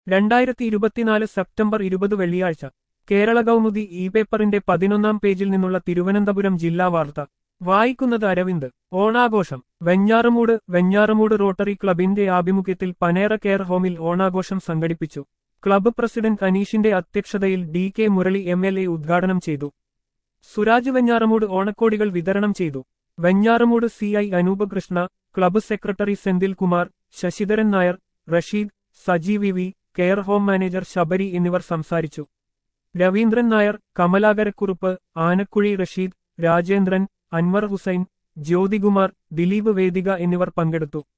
രണ്ടായിരത്തി ഇരുപത്തിനാല് സെപ്റ്റംബർ ഇരുപത് വെള്ളിയാഴ്ച കേരള കൗമുദി ഇ പേപ്പറിന്റെ പതിനൊന്നാം പേജിൽ നിന്നുള്ള തിരുവനന്തപുരം ജില്ലാ വാർത്ത വായിക്കുന്നത് അരവിന്ദ് ഓണാഘോഷം വെഞ്ഞാറമൂട് വെഞ്ഞാറമൂട് റോട്ടറി ക്ലബിന്റെ ആഭിമുഖ്യത്തിൽ പനേറ കെയർ ഹോമിൽ ഓണാഘോഷം സംഘടിപ്പിച്ചു ക്ലബ്ബ് പ്രസിഡന്റ് അനീഷിന്റെ അധ്യക്ഷതയിൽ D K Murali M L A ഉദ്ഘാടനം ചെയ്തു സുരാജ് വെഞ്ഞാറമൂട് ഓണക്കോടികൾ വിതരണം ചെയ്തു Venjaramoodu C I Anoop Krishna club secretary Senthil Kumar Sasidharan Nair Rasheed Sajeev V care home manager Sabari എന്നിവർ സംസാരിച്ചു രവീന്ദ്രൻ നായർ കമലാകരക്കുറുപ്പ് ആനക്കുഴി റഷീദ് രാജേന്ദ്രൻ അൻവർ ഹുസൈൻ ജ്യോതികുമാർ ദിലീപ് വേദിക എന്നിവർ പങ്കെടുത്തു